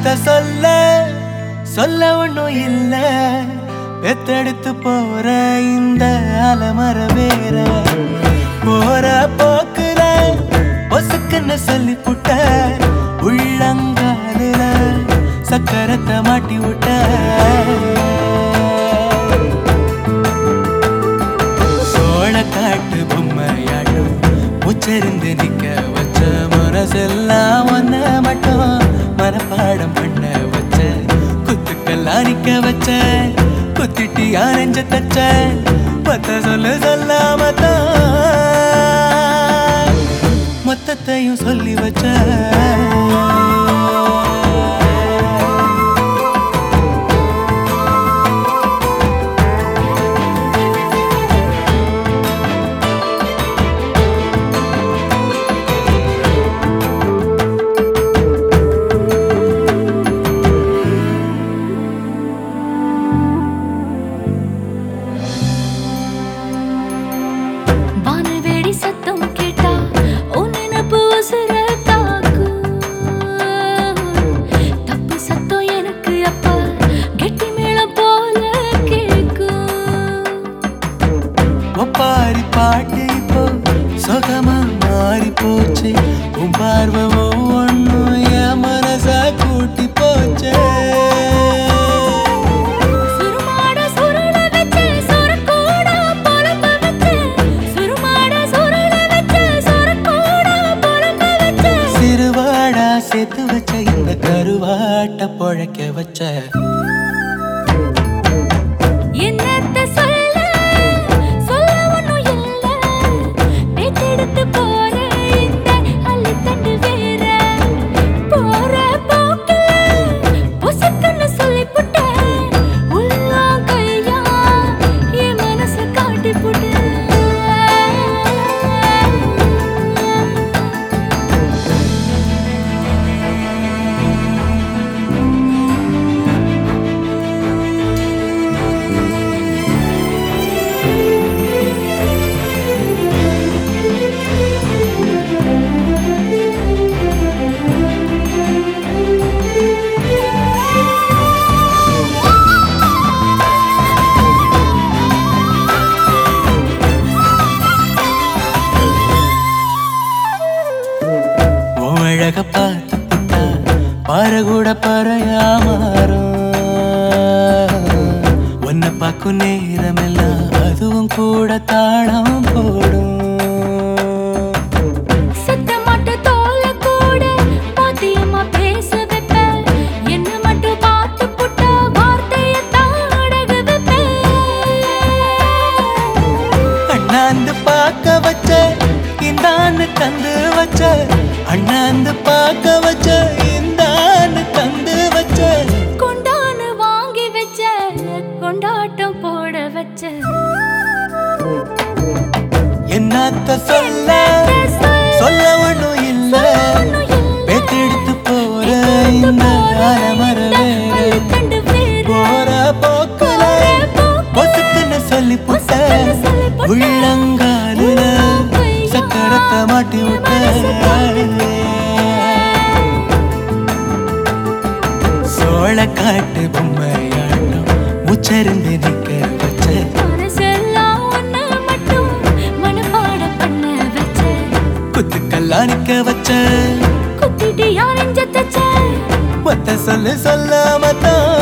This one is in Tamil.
என்னத்த சொல்ல சொல்ல ஒண்ணும் இல்ல பெத்தெடுத்து போற இந்த அலமர வேற போற போக்குல பொசுக்குன்னு சொல்லி புட்ட உள்ளங்காலுல சக்கரத்தை மாட்டி விட்ட சோழ காட்டு பொம்மையாட்டம் உச்சரிந்து நிக்க வச்ச மனசெல்லாம் ஒன்ன மட்டும் மனப்பாடம் பண்ண வச்ச குத்துக்கெல்லாம் நிக்க வச்ச குத்திட்டி அரைஞ்ச தச்ச பத்த சொல்ல சொல்லாம மொத்தத்தையும் சொல்லி வச்ச வானவேடி சத்தம் கேட்டா உன் நினப்பு உசுர தாக்கும். தப்பு சத்தம் எனக்கு அப்ப கெட்டி மேளம் போல கேக்கும். ஒப்பாரி பாட்டு இப்போ சுகமா மாறி போச்சு உன் பார்வை ஒவ்வொன்னும் என் மனச கூட்டி போச்சே சுருமாட சுருள வச்சு சொரக்கூட பொலம்ப வச்சு. சுருமாட சுருள வச்சு சொரக்கூட பொலம்ப வச்சு. சிறுவாடா சேர்த்து வச்ச இந்த கருவாட்ட பொழைக்க வச்ச என்னத்த சொல்ல சொல்ல ஒண்ணும் இல்ல பேத்தெடுத்து போற இந்த அள்ளித்தண்டு வேற போற போக்குல பொசுக்குன்னு சொல்லி புட்ட உள்ளா கையா என் மனச காட்டி புட்ட உன் அழக பார்த்து புட்டா பாறை கூட பறையா மாறும் உன்னை பார்க்கும் நேரமெல்லாம் அதுவும் கூட தாளம் போடும் சத்தமாட்ட தோல கூட பாத்தியம்மா பேச வைப்ப என்ன மட்டும் பார்த்து புட்ட வார்த்தைய தாடக வைப்ப அண்ணாந்து பார்க்க வச்ச இந்தான்னு தந்து வச்ச அண்ணாந்து பார்க்க வச்ச இந்தான்னு தந்து வச்ச கொண்டான்னு வாங்கி வச்ச கொண்டாட்டம் போட வச்ச என்னத்த சொல்ல சொல்ல ஒண்ணும் இல்ல பெத்தெடுத்து போற இந்த அலமர வேற போற போக்குல பொசுக்குன்னு சொல்லி புட்ட உள்ளங்காலுல சக்கரத்தை மாட்டி விட்ட சோழ காட்டு பொம்மையாட்டம் முச்சரிந்து நிக்க வச்ச மனசெல்லாம் ஒண்ணு மட்டும் மனப்பாடம் பண்ண வச்ச குத்துக்கெல்லாம் நிக்க வச்ச குத்திட்டு யாரெஞ்ச தச்ச மொத்த சொல்லு சொல்லாம தான்